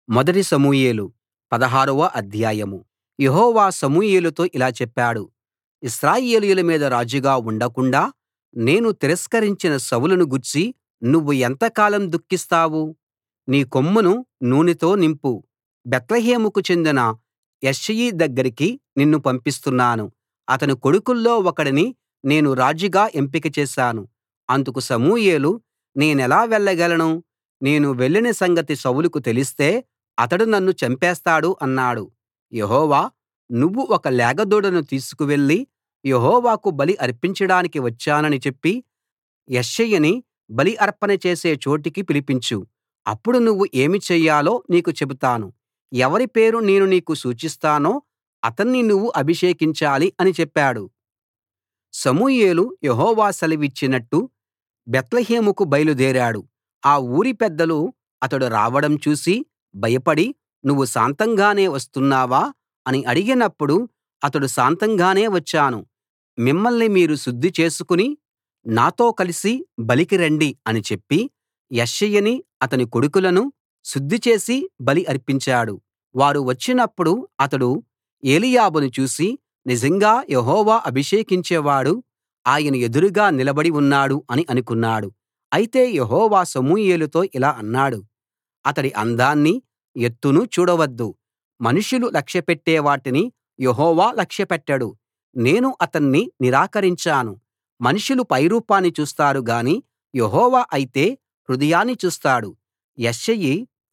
మొదటి సమూయేలు పదహారవ అధ్యాయం యెహోవా సమూయేలుతో ఇలా చెప్పాడు ఇశ్రాయేలీయుల మీద రాజుగా ఉండకుండాా నేను తిరస్కరించిన సౌలును గూర్చి నువ్వు ఎంతకాలం దుఃఖిస్తావు నీ కొమ్మును నూనెతో నింపు బేత్లెహేముకు చెందిన యెష్షయి దగ్గరికి నిన్ను పంపిస్తున్నాను అతని కొడుకుల్లో ఒకడిని నేను రాజుగా ఎంపిక చేశాను అందుకు సమూయేలు నేనెలా వెళ్ళగలను నేను వెళ్ళిన సంగతి సౌలుకు తెలిస్తే అతడు నన్ను చంపేస్తాడు అన్నాడు యెహోవా నువ్వు ఒక లేగదూడను తీసుకువెళ్లి యెహోవాకు బలి అర్పించడానికి వచ్చానని చెప్పి యెష్షయిని బలి అర్పణ చేసే చోటికి పిలిపించు అప్పుడు నువ్వు ఏమి చెయ్యాలో నీకు చెబుతాను ఎవరి పేరు నేను నీకు సూచిస్తానో అతన్ని నువ్వు అభిషేకించాలి అని చెప్పాడు సమూయేలు యెహోవా సెలవిచ్చినట్టు బేత్లెహేముకు బయలుదేరాడు ఆ ఊరి పెద్దలు అతడు రావడం చూసి భయపడి నువ్వు శాంతంగానే వస్తున్నావా అని అడిగినప్పుడు అతడు శాంతంగానే వచ్చాను మిమ్మల్ని మీరు శుద్ధి చేసుకుని నాతో కలిసి బలికి రండి అని చెప్పి యెష్షయిని అతని కొడుకులను శుద్ధి చేసి బలి అర్పించాడు వారు వచ్చినప్పుడు అతడు ఏలీయాబును చూసి నిజంగా యెహోవా అభిషేకించేవాడు ఆయన ఎదురుగా నిలబడి ఉన్నాడు అని అనుకున్నాడు అయితే యెహోవా సమూయేలుతో ఇలా అన్నాడు అతడి అందాన్ని ఎత్తును చూడవద్దు మనుషులు లక్ష్యపెట్టే వాటిని యెహోవా లక్ష్యపెట్టడు నేను అతన్ని నిరాకరించాను మనుషులు పైరూపాన్ని చూస్తారు గాని యెహోవా అయితే హృదయాన్ని చూస్తాడు యెష్షయి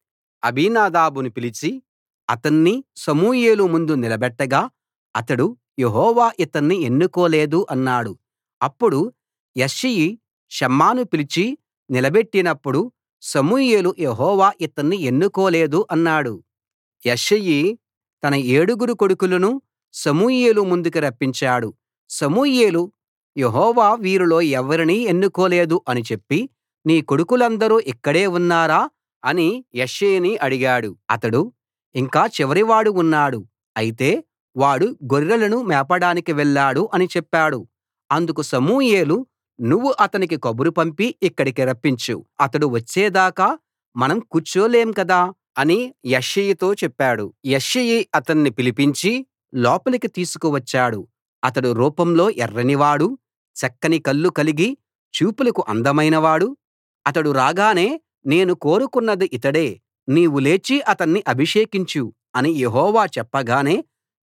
అబీనాదాబును పిలిచి అతన్ని సమూయేలు ముందు నిలబెట్టగా అతడు యెహోవా ఇతన్ని ఎన్నుకోలేదు అన్నాడు అప్పుడు యెష్షయి షమ్మాను పిలిచి నిలబెట్టినప్పుడు సమూయేలు యెహోవా ఇతన్ని ఎన్నుకోలేదు అన్నాడు యెష్షయి తన ఏడుగురు కొడుకులను సమూయేలు ముందుకు రప్పించాడు సమూయేలు యెహోవా వీరిలో ఎవరినీ ఎన్నుకోలేదు అని చెప్పి నీ కొడుకులందరూ ఇక్కడే ఉన్నారా అని యెష్షయిని అడిగాడు అతడు ఇంకా చివరివాడు ఉన్నాడు అయితే వాడు గొర్రెలను మేపడానికి వెళ్ళాడు అని చెప్పాడు అందుకు సమూయేలు నువ్వు అతనికి కబురు పంపి ఇక్కడికి రప్పించు అతడు వచ్చేదాకా మనం కూర్చోలేం కదా అని యెష్షయితో చెప్పాడు యెష్షయి అతన్ని పిలిపించి లోపలికి తీసుకువచ్చాడు అతడు రూపంలో ఎర్రనివాడు చక్కని కళ్ళు కలిగి చూపులకు అందమైనవాడు అతడు రాగానే నేను కోరుకున్నది ఇతడే నీవు లేచి అతన్ని అభిషేకించు అని యెహోవా చెప్పగానే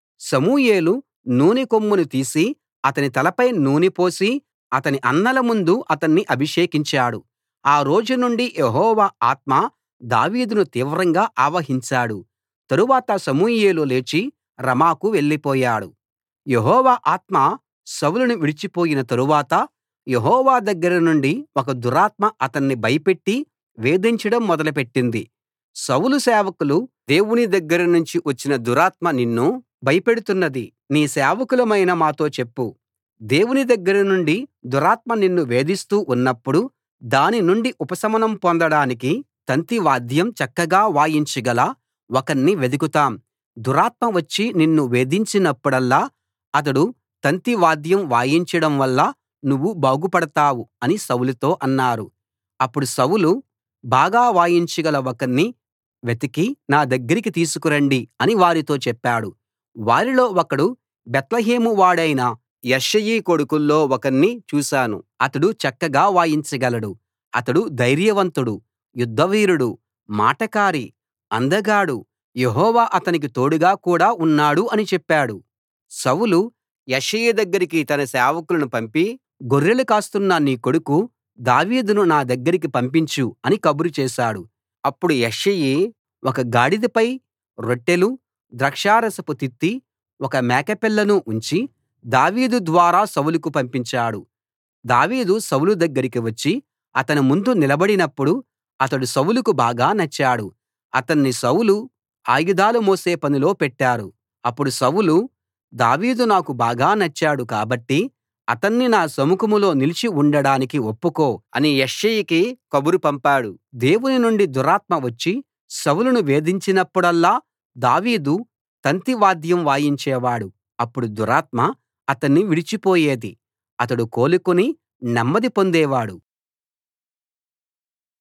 సమూయేలు నూనె కొమ్మును తీసి అతని తలపై నూనె పోసి అతని అన్నల ముందు అతన్ని అభిషేకించాడు ఆ రోజు నుండి యెహోవా ఆత్మ దావీదును తీవ్రంగా ఆవహించాడు తరువాత సమూయేలు లేచి రమాకు వెళ్ళిపోయాడు యెహోవా ఆత్మ సౌలును విడిచిపోయిన తరువాత యెహోవా దగ్గర నుండి ఒక దురాత్మ అతన్ని భయపెట్టి వేధించడం మొదలుపెట్టింది సౌలు సేవకులు దేవుని దగ్గర నుంచి వచ్చిన దురాత్మ నిన్ను భయపెడుతున్నది నీ సేవకులమైన మాతో చెప్పు దేవుని దగ్గర నుండి దురాత్మ నిన్ను వేధిస్తూ ఉన్నప్పుడు దాని నుండి ఉపశమనం పొందడానికి తంతి వాద్యం చక్కగా వాయించగల ఒకణ్ణి వెదుకుతాం దురాత్మ వచ్చి నిన్ను వేధించినప్పుడల్లా అతడు తంతి వాద్యం వాయించడం వల్ల నువ్వు బాగుపడతావు అని సౌలుతో అన్నారు అప్పుడు సౌలు బాగా వాయించగల ఒకణ్ణి వెతికి నా దగ్గరికి తీసుకురండి అని వారితో చెప్పాడు వారిలో ఒకడు బేత్లెహేము వాడైన యెష్షయి కొడుకుల్లో ఒకణ్ణి చూశాను అతడు చక్కగా వాయించగలడు అతడు ధైర్యవంతుడు యుద్ధవీరుడు మాటకారి అందగాడు యెహోవా అతనికి తోడుగా కూడా ఉన్నాడు అని చెప్పాడు సౌలు యెష్షయి దగ్గరికి తన సేవకులను పంపి గొర్రెలు కాస్తున్న నీ కొడుకు దావీదును నా దగ్గరికి పంపించు అని కబురు చేశాడు అప్పుడు యెష్షయి ఒక గాడిదపై రొట్టెలు ద్రాక్షారసపు తిత్తి ఒక మేకపిల్లను ఉంచి దావీదు ద్వారా సౌలుకు పంపించాడు దావీదు సౌలు దగ్గరికి వచ్చి అతని ముందు నిలబడినప్పుడు అతడు సౌలుకు బాగా నచ్చాడు అతన్ని సౌలు ఆయుధాలు మోసే పనిలో పెట్టారు అప్పుడు సౌలు దావీదు నాకు బాగా నచ్చాడు కాబట్టి అతన్ని నా సముఖంలో నిలిచి ఉండడానికి ఒప్పుకో అని యెష్షయికి కబురు పంపాడు దేవుని నుండి దురాత్మ వచ్చి సౌలును వేధించినప్పుడల్లా దావీదు తంతి వాద్యం వాయించేవాడు అప్పుడు దురాత్మ అతన్ని విడిచిపోయేది అతడు కోలుకుని నెమ్మది పొందేవాడు